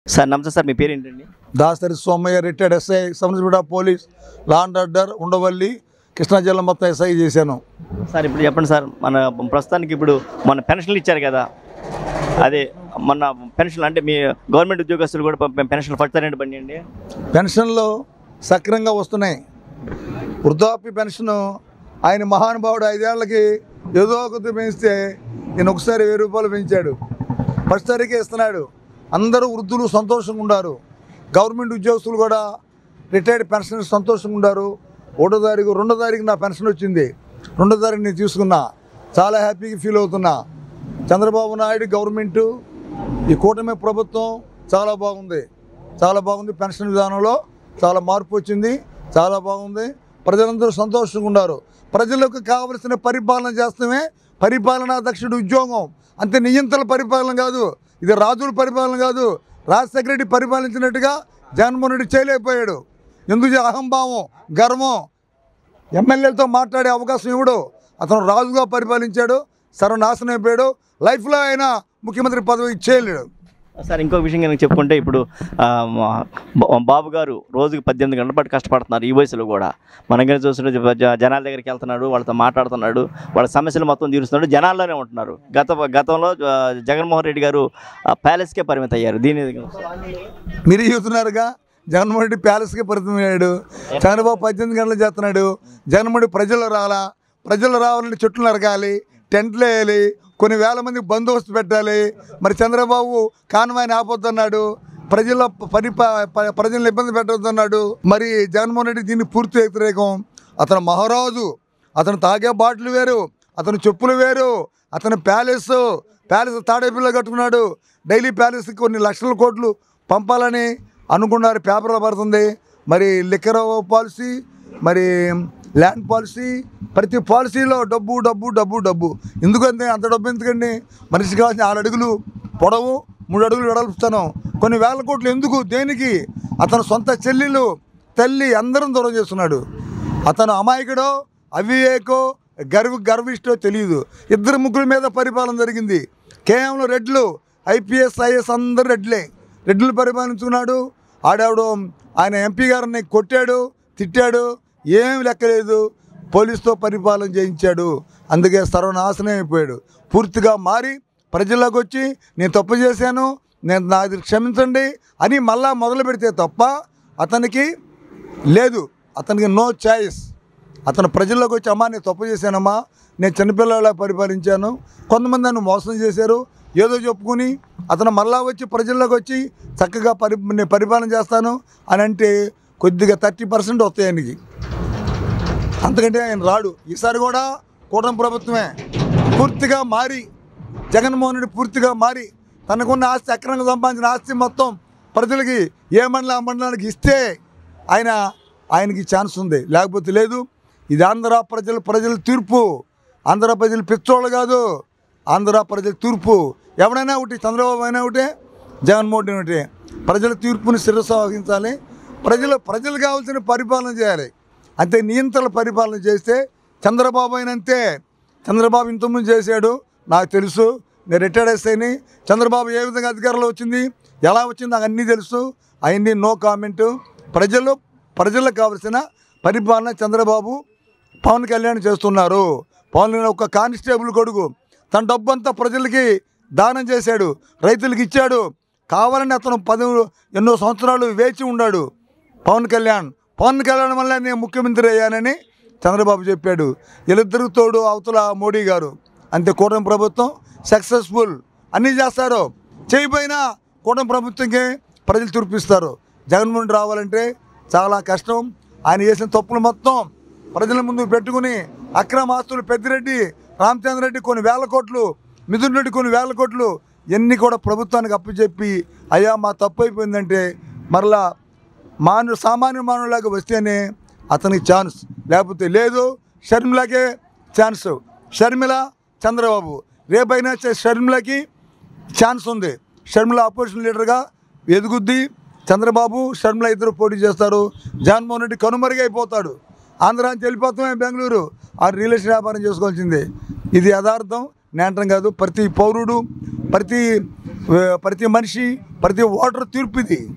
sir నమస్తే sir మీ పేరు ఏంటండి దాసరి సోమయ్య రిటైర్డ్ ఎస్ఐ సంబంధించిన police law and order Undavalli Krishna జిల్లా మొత్తం ఎస్ఐ చేశాను సార్ ఇప్పుడు చెప్పండి సార్ మన ప్రస్తుతానికి ఇప్పుడు మన పెన్షన్లు ఇచ్చారు కదా అదే మన పెన్షన్ అంటే మీ గవర్నమెంట్ ఉద్యోగస్తులు కూడా పె- పెన్షన్లు పడతారండి బండి అండి పెన్షన్లు సక్రంగా వస్తున్నాయి వృద్ధాప్య పెన్షన్ ఆయన మహానుభావుడు ఐదేళ్లకి ఏదో కొద్ది పెంచితే నేను ఒకసారి వెయ్యి రూపాయలు పెంచాడు ఫస్ట్ తారీఖే ఇస్తున్నాడు అందరూ వృద్ధులు సంతోషంగా ఉన్నారు గవర్నమెంట్ ఉద్యోగస్తులు కూడా రిటైర్డ్ పెన్షన్ సంతోషంగా ఉన్నారు ఒకటో తారీఖు రెండో తారీఖు నా పెన్షన్ వచ్చింది రెండో తారీఖు నేను తీసుకున్నా చాలా హ్యాపీగా ఫీల్ అవుతున్నా చంద్రబాబు నాయుడు గవర్నమెంటు ఈ కూటమి ప్రభుత్వం చాలా బాగుంది చాలా బాగుంది పెన్షన్ విధానంలో చాలా మార్పు వచ్చింది చాలా బాగుంది ప్రజలందరూ సంతోషంగా ఉన్నారు ప్రజలకు కావలసిన పరిపాలన చేస్తామే పరిపాలనా దక్షుడు ఉద్యోగం అంతే నియంత్రణ పరిపాలన కాదు ఇది రాజుల పరిపాలన కాదు రాజశేఖర రెడ్డి పరిపాలించినట్టుగా జగన్మోహన్ రెడ్డి చేయలేకపోయాడు ఎందుకు అహంభావం గర్వం ఎమ్మెల్యేలతో మాట్లాడే అవకాశం ఇవ్వడు అతను రాజుగా పరిపాలించాడు సర్వనాశనం అయిపోయాడు లైఫ్లో ఆయన ముఖ్యమంత్రి పదవి చేయలేడు సార్ ఇంకో విషయం కనుక చెప్పుకుంటే ఇప్పుడు ఆ, మా- బా- బాబు గారు రోజుకి పద్దెనిమిది గంటల పాటు కష్టపడుతున్నారు ఈ వయసులో కూడా మనం కానీ చూస్తుంటే జ- జ- జనాల దగ్గరికి వెళ్తున్నాడు వాళ్ళతో మాట్లాడుతున్నాడు వాళ్ళ సమస్యలు మొత్తం తీరుస్తున్నాడు జనాల్లోనే ఉంటున్నారు గత గతంలో ఆ, జగన్మోహన్ రెడ్డి గారు ఆ, ప్యాలెస్కే పరిమితం అయ్యారు దీని మీరు చూస్తున్నారుగా జగన్మోహన్ రెడ్డి ప్యాలెస్కి పరిమితమయ్యాడు చంద్రబాబు పద్దెనిమిది గంటలు చేస్తున్నాడు జగన్మోహన్ రెడ్డి ప్రజలు రాలా ప్రజలు రావాలని చెట్లు నరకాలి టెంట్లు వేయాలి కొన్ని వేల మంది బందోబస్తు పెట్టాలి మరి చంద్రబాబు కాన్వాయిని ఆపొద్దన్నాడు ప్రజల పని ప- ప్రజలను ఇబ్బంది పెట్టొద్దన్నాడు మరి జగన్మోహన్ రెడ్డి దీన్ని పూర్తి వ్యతిరేకం అతను మహారాజు అతను తాగే బాటిల్ వేరు అతను చెప్పులు వేరు అతను ప్యాలెస్ ప్యాలెస్ తాడేపిల్ల కట్టుకున్నాడు డైలీ ప్యాలెస్కి కొన్ని లక్షల కోట్లు పంపాలని అనుకున్నారు పేపర్లో పడుతుంది మరి లిక్కర్ పాలసీ మరి ల్యాండ్ పాలసీ ప్రతి పాలసీలో డబ్బు డబ్బు డబ్బు డబ్బు ఎందుకంటే అంత డబ్బు ఎందుకండి మనిషి కావాల్సిన ఆరు అడుగులు పొడవు మూడు అడుగులు వెడల్పుతాను కొన్ని వేల కోట్లు ఎందుకు దేనికి అతను సొంత చెల్లెలు తల్లి అందరం దూరం చేస్తున్నాడు అతను అమాయకుడో అవివేకో గర్వ గర్విష్టో తెలియదు ఇద్దరు ముగ్గురు మీద పరిపాలన జరిగింది కేవలం రెడ్లు ఐపీఎస్ ఐఎస్ అందరు రెడ్లే రెడ్లు పరిపాలించుకున్నాడు ఆడావిడ ఆయన ఎంపీ గారిని కొట్టాడు తిట్టాడు ఏం లెక్కలేదు పోలీసుతో పరిపాలన చేయించాడు అందుకే సర్వనాశనం అయిపోయాడు పూర్తిగా మారి ప్రజల్లోకి వచ్చి నేను తప్పు చేశాను నేను నాది క్షమించండి అని మళ్ళా మొదలు పెడితే తప్ప అతనికి లేదు అతనికి నో చాయిస్ అతను ప్రజల్లోకి వచ్చి అమ్మా నేను తప్పు చేశానమ్మా నేను చిన్నపిల్లల పరిపాలించాను కొంతమంది నన్ను మోసం చేశారు ఏదో చెప్పుకుని అతను మళ్ళా వచ్చి ప్రజల్లోకి వచ్చి చక్కగా పరి నేను పరిపాలన చేస్తాను అని అంటే కొద్దిగా థర్టీ పర్సెంట్ వస్తాయి ఆయనకి అంతకంటే ఆయన రాడు ఈసారి కూడా కూటమి ప్రభుత్వమే పూర్తిగా మారి జగన్మోహన్ రెడ్డి పూర్తిగా మారి తనకున్న ఆస్తి అక్రమంగా సంపాదించిన ఆస్తి మొత్తం ప్రజలకి ఏ మండలం ఆ మండలానికి ఇస్తే ఆయన ఆయనకి ఛాన్స్ ఉంది లేకపోతే లేదు ఇది ఆంధ్ర ప్రజల ప్రజల తీర్పు ఆంధ్ర ప్రజలు పిచ్చోళ్ళు కాదు ఆంధ్ర ప్రజల తీర్పు ఎవడైనా ఒకటి చంద్రబాబు అయినా ఒకటే జగన్మోహన్ రెడ్డి ఒకటే ప్రజల తీర్పుని శిరస్సు వహించాలి ప్రజలు ప్రజలు కావాల్సిన పరిపాలన చేయాలి అంతే నియంత్రణ పరిపాలన చేస్తే చంద్రబాబు అయినంతే చంద్రబాబు ఇంతకుముందు చేశాడు నాకు తెలుసు నేను రిటైర్డ్ ఎస్ఐని చంద్రబాబు ఏ విధంగా అధికారంలో వచ్చింది ఎలా వచ్చింది నాకు అన్నీ తెలుసు అవన్నీ నో కామెంటు ప్రజలు ప్రజలకు కావలసిన పరిపాలన చంద్రబాబు పవన్ కళ్యాణ్ చేస్తున్నారు పవన్ కళ్యాణ్ ఒక కానిస్టేబుల్ కొడుకు తన డబ్బంతా ప్రజలకి దానం చేశాడు రైతులకు ఇచ్చాడు కావాలని అతను పది ఎన్నో సంవత్సరాలు వేచి ఉన్నాడు పవన్ కళ్యాణ్ పవన్ కళ్యాణ్ వల్ల నేను ముఖ్యమంత్రి అయ్యానని చంద్రబాబు చెప్పాడు వీళ్ళిద్దరు తోడు అవతల మోడీ గారు అంతే కూటమి ప్రభుత్వం సక్సెస్ఫుల్ అన్నీ చేస్తారు చేయకపోయినా కూటమి ప్రభుత్వంకి ప్రజలు చూపిస్తారు జగన్మోహన్ రెడ్డి రావాలంటే చాలా కష్టం ఆయన చేసిన తప్పులు మొత్తం ప్రజల ముందు పెట్టుకుని అక్రమ ఆస్తులు పెద్దిరెడ్డి రామచంద్ర రెడ్డి కొన్ని వేల కోట్లు మిథున్ రెడ్డి కొన్ని వేల కోట్లు ఎన్ని కూడా ప్రభుత్వానికి అప్పచెప్పి అయ్యా మా తప్పు అయిపోయిందంటే మరలా మానవ సామాన్య మానవులాగా వస్తేనే అతనికి ఛాన్స్ లేకపోతే లేదు షర్మిలకే ఛాన్స్ షర్మిల చంద్రబాబు రేపైనా చ- షర్మిలకి ఛాన్స్ ఉంది షర్మిల అపోజిషన్ లీడర్గా ఎదుగుద్ది చంద్రబాబు షర్మిల ఇద్దరు పోటీ చేస్తారు జగన్మోహన్ రెడ్డి కనుమరుగైపోతాడు ఆంధ్ర నుంచి వెళ్ళిపోతామే బెంగళూరు ఆ రియల్ ఎస్టేట్ వ్యాపారం చేసుకోవాల్సిందే ఇది యథార్థం నేంటం కాదు ప్రతి పౌరుడు ప్రతి ప్రతి మనిషి ప్రతి ఓటర్ తీర్పు ఇది